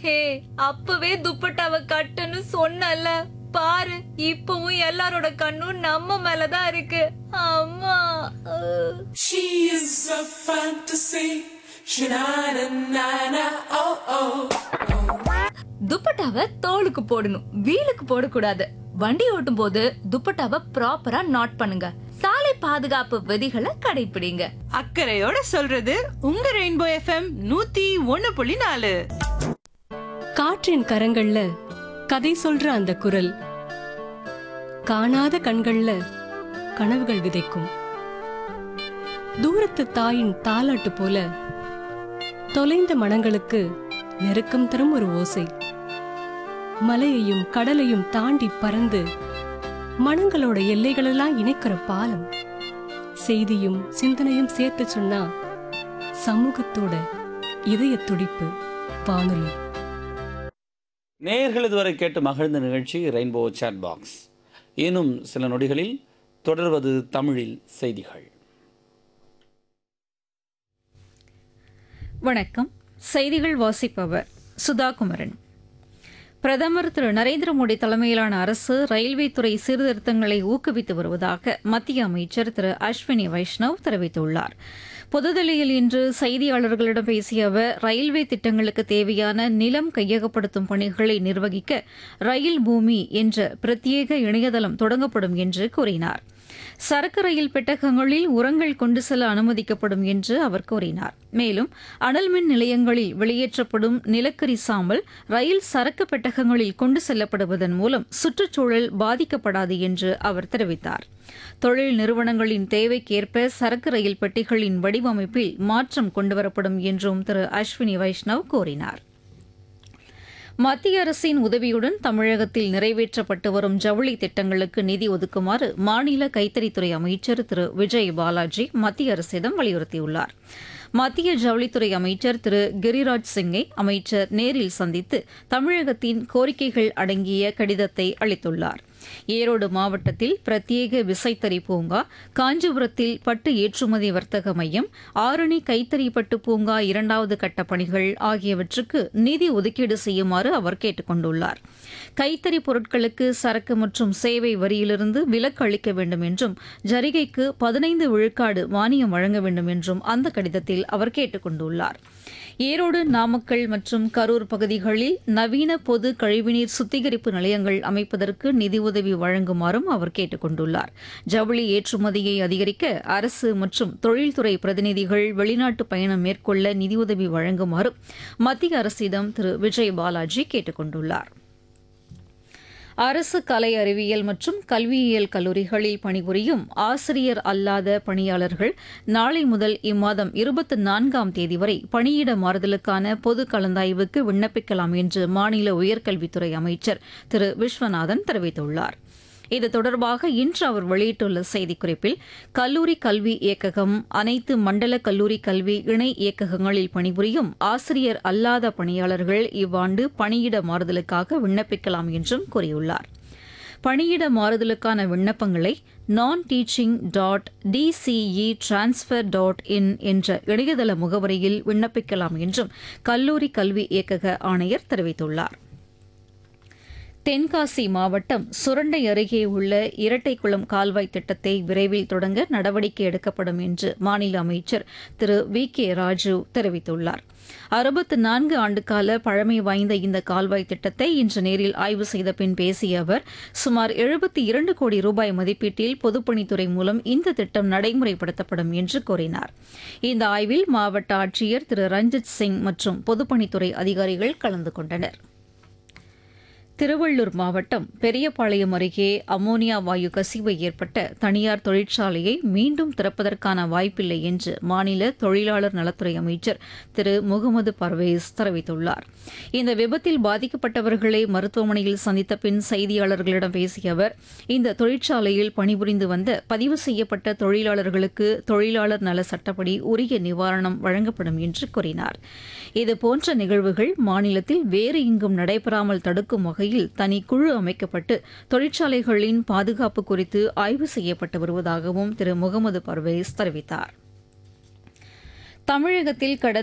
ஹே அப்பவே துப்பட்டாவை கட்டுன்னு சொன்னல பாரு இப்பவும் எல்லாரோட கண்ணும் நம்ம மேலதான் இருக்கு அம்மா அஹ். She is a fantasy. Sha-na-na-na-na, oh oh. துப்பட்டாவை தோலுக்கு போடணும் வீலுக்கு போடக்கூடாது வண்டி ஓட்டும் போது துப்பட்டாவை ப்ராப்பரா நாட் பண்ணுங்க சாலை பாதுகாப்பு விதிகளை கடைபிடிங்க அக்கறையோட சொல்றது உங்க ரெயின்போ எஃப்எம் நூத்தி ஒன்னு புள்ளி நாலு காற்றின் கரங்கள்ல கதை சொல்ற அந்த குரல் காணாத கண்கள்ல கனவுகள் விதைக்கும் தூரத்து தாயின் தாலாட்டு போல தொலைந்த மனங்களுக்கு நெருக்கம் தரும் ஒரு ஓசை மலையையும் கடலையும் தாண்டி பறந்து மனங்களோட எல்லைகளெல்லாம் இணைக்கிற பாலம் செய்தியும் சிந்தனையும் சேர்த்து சொன்னா சமூகத்தோட இதய துடிப்பு வானொலி நேயர்கள் இதுவரை கேட்டு மகிழ்ந்த நிகழ்ச்சி ரெயின்போ சேட் பாக்ஸ் இன்னும் சில நொடிகளில் தொடர்வது தமிழில் செய்திகள் வணக்கம் செய்திகள் வாசிப்பவர் சுதா குமரன் பிரதமர் திரு நரேந்திர மோடி தலைமையிலான அரசு ரயில்வே துறை சீர்திருத்தங்களை ஊக்குவித்து வருவதாக மத்திய அமைச்சர் திரு அஸ்வினி வைஷ்ணவ் தெரிவித்துள்ளார் புதுதில்லியில் இன்று செய்தியாளர்களிடம் பேசிய அவர் ரயில்வே திட்டங்களுக்கு தேவையான நிலம் கையகப்படுத்தும் பணிகளை நிர்வகிக்க ரயில் பூமி என்ற பிரத்யேக இணையதளம் தொடங்கப்படும் என்று கூறினார் சரக்கு ரயில் பெட்டகங்களில் உரங்கள் கொண்டு செல்ல அனுமதிக்கப்படும் என்று அவர் கூறினார் மேலும் அனல் மின் நிலையங்களில் வெளியேற்றப்படும் நிலக்கரி சாம்பல் ரயில் சரக்கு பெட்டகங்களில் கொண்டு செல்லப்படுவதன் மூலம் சுற்றுச்சூழல் பாதிக்கப்படாது என்று அவர் தெரிவித்தார் தொழில் நிறுவனங்களின் தேவைக்கேற்ப சரக்கு ரயில் பெட்டிகளின் வடிவமைப்பில் மாற்றம் கொண்டுவரப்படும் என்றும் திரு அஸ்வினி வைஷ்ணவ் கூறினார் மத்திய அரசின் உதவியுடன் தமிழகத்தில் நிறைவேற்றப்பட்டு வரும் ஜவுளி திட்டங்களுக்கு நிதி ஒதுக்குமாறு மாநில கைத்தறித்துறை அமைச்சர் திரு விஜய் பாலாஜி மத்திய அரசிடம் வலியுறுத்தியுள்ளார் மத்திய ஜவுளித்துறை அமைச்சர் திரு கிரிராஜ் சிங்கை அமைச்சர் நேரில் சந்தித்து தமிழகத்தின் கோரிக்கைகள் அடங்கிய கடிதத்தை அளித்துள்ளார் ஈரோடு மாவட்டத்தில் பிரத்யேக விசைத்தறி பூங்கா காஞ்சிபுரத்தில் பட்டு ஏற்றுமதி வர்த்தக மையம் ஆரணி கைத்தறி பட்டு பூங்கா இரண்டாவது கட்ட பணிகள் ஆகியவற்றுக்கு நிதி ஒதுக்கீடு செய்யுமாறு அவர் கேட்டுக் கொண்டுள்ளார் கைத்தறி பொருட்களுக்கு சரக்கு மற்றும் சேவை வரியிலிருந்து விலக்கு அளிக்க வேண்டும் என்றும் ஜரிகைக்கு பதினைந்து விழுக்காடு மானியம் வழங்க வேண்டும் என்றும் அந்த கடிதத்தில் அவர் கேட்டுக் கொண்டுள்ளார் ஈரோடு நாமக்கல் மற்றும் கரூர் பகுதிகளில் நவீன பொது கழிவுநீர் சுத்திகரிப்பு நிலையங்கள் அமைப்பதற்கு நிதியுதவி வழங்குமாறும் அவர் கேட்டுக் கொண்டுள்ளார் ஜவுளி ஏற்றுமதியை அதிகரிக்க அரசு மற்றும் தொழில்துறை பிரதிநிதிகள் வெளிநாட்டு பயணம் மேற்கொள்ள நிதியுதவி வழங்குமாறும் மத்திய அரசிடம் திரு விஜய் பாலாஜி கேட்டுக் கொண்டுள்ளார் அரசு கலை அறிவியல் மற்றும் கல்வியியல் கல்லூரிகளில் பணிபுரியும் ஆசிரியர் அல்லாத பணியாளர்கள் நாளை முதல் இம்மாதம் இருபத்தி நான்காம் தேதி வரை பணியிட மாறுதலுக்கான பொது கலந்தாய்வுக்கு விண்ணப்பிக்கலாம் என்று மாநில உயர்கல்வித்துறை அமைச்சர் திரு விஸ்வநாதன் தெரிவித்துள்ளார் இது தொடர்பாக இன்று அவர் வெளியிட்டுள்ள செய்திக்குறிப்பில் கல்லூரி கல்வி இயக்ககம் அனைத்து மண்டல கல்லூரி கல்வி இணை இயக்ககங்களில் பணிபுரியும் ஆசிரியர் அல்லாத பணியாளர்கள் இவ்வாண்டு பணியிட மாறுதலுக்காக விண்ணப்பிக்கலாம் என்றும் கூறியுள்ளார் பணியிட மாறுதலுக்கான விண்ணப்பங்களை நான் teaching dot DCE transfer dot in என்ற இணையதள முகவரியில் விண்ணப்பிக்கலாம் என்றும் கல்லூரி கல்வி இயக்கக ஆணையர் தெரிவித்துள்ளார் தென்காசி மாவட்டம் சுரண்டை அருகே உள்ள இரட்டைக்குளம் கால்வாய் திட்டத்தை விரைவில் தொடங்க நடவடிக்கை எடுக்கப்படும் என்று மாநில அமைச்சர் திரு வி கே ராஜு தெரிவித்துள்ளார் அறுபத்து நான்கு ஆண்டுகால பழமை வாய்ந்த இந்த கால்வாய் திட்டத்தை இன்று நேரில் ஆய்வு செய்த பின் பேசிய அவர் சுமார் எழுபத்தி இரண்டு கோடி ரூபாய் மதிப்பீட்டில் பொதுப்பணித்துறை மூலம் இந்த திட்டம் நடைமுறைப்படுத்தப்படும் என்று கூறினார் இந்த ஆய்வில் மாவட்ட ஆட்சியர் திரு ரஞ்சித் சிங் மற்றும் பொதுப்பணித்துறை அதிகாரிகள் கலந்து கொண்டனர் திருவள்ளூர் மாவட்டம் பெரியபாளையம் அருகே அமோனியா வாயு கசிவு ஏற்பட்ட தனியார் தொழிற்சாலையை மீண்டும் திறப்பதற்கான வாய்ப்பில்லை என்று மாநில தொழிலாளர் நலத்துறை அமைச்சர் திரு முகமது பர்வேஸ் தெரிவித்துள்ளார் இந்த விபத்தில் பாதிக்கப்பட்டவர்களை மருத்துவமனையில் சந்தித்த பின் செய்தியாளர்களிடம் பேசிய அவர் இந்த தொழிற்சாலையில் பணிபுரிந்து வந்த பதிவு செய்யப்பட்ட தொழிலாளர்களுக்கு தொழிலாளர் நல சட்டப்படி உரிய நிவாரணம் வழங்கப்படும் என்று கூறினார் இதுபோன்ற நிகழ்வுகள் மாநிலத்தில் வேறு எங்கும் நடைபெறாமல் தடுக்கும் வகையில் தனி குழு அமைக்கப்பட்டு தொழிற்சாலைகளின் பாதுகாப்பு குறித்து ஆய்வு செய்யப்பட்டு வருவதாகவும் திரு முகமது பர்வேஸ் தெரிவித்தார் தமிழகத்தில் கடந்த